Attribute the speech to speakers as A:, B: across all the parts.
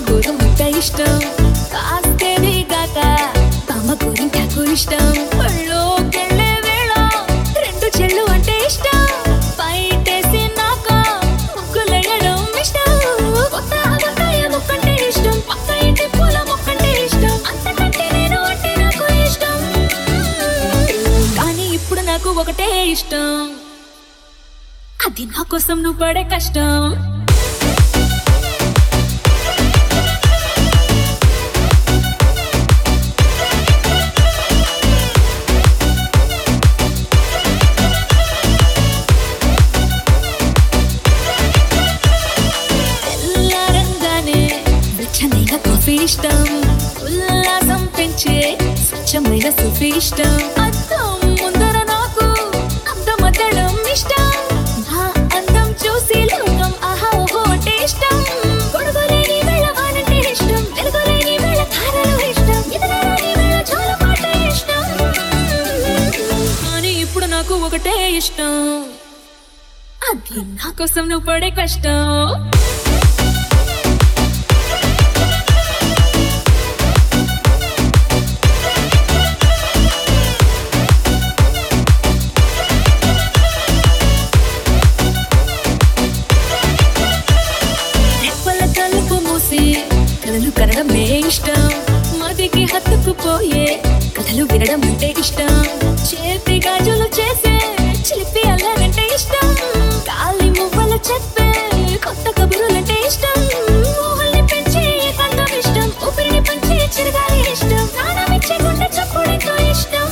A: కూర ముట్ట ఇష్టం కాస్తేనే కాక బామ్మ కూరింటాకు ఇష్టం ఒళ్ళోకెళ్ళే వేళ రెండు చెల్లు అంటే ఇష్టం బయటేసి నాక ముగ్గులెయ్యడం ఇష్టం కొత్త ఆవకాయ ముక్కంటే ఇష్టం పక్క ఇంటి పూల మొక్కంటే ఇష్టం అంతకంటే నేను అంటే నాకు ఇష్టం కానీ ఇప్పుడు నాకు ఒకటే ఇష్టం అది నా కోసం నువ్వు పడే కష్టం తెల్లారంగానే వెచ్చనైన కాఫీ ఇష్టం ఉల్లాసం పెంచే స్వచ్ఛమైన సుఫీ ఇష్టం అద్దం ముందర నాకు అందమద్దడం ఇష్టం నా అందం చూసి లోకం ఆహా ఓహో అంటే ఇష్టం గొడుగులేని వేళ వానంటే ఇష్టం వెలుగులేని వేళ తారలు ఇష్టం ఎదురాని వేళ జోలపాట ఇష్టం కానీ ఇప్పుడు నాకు ఒకటే ఇష్టం అది నా కోసం నువ్వు పడే కష్టం రెప్పల తలుపు మూసి కథలు కనడమే ఇష్టం మదికి హత్తుకుపోయే కథలు వినడం అంటే ఇష్టం చేతి గాజులు చేసే చిలిపి అల్లనంటే ఇష్టం గాలి మువ్వలు చెప్పే కొత్త కబురులంటే ఇష్టం ఊహల్ని పెంచే ఏకాంతం ఇష్టం ఊపిరిని పంచే చిరగాలి ఇష్టం ప్రాణం ఇచ్చే గుండె చప్పుడెంతో ఇష్టం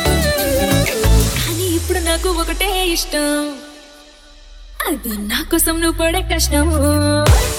A: కానీ ఇప్పుడు నాకు ఒకటే ఇష్టం అది నా కోసం నువ్వు పడే కష్టము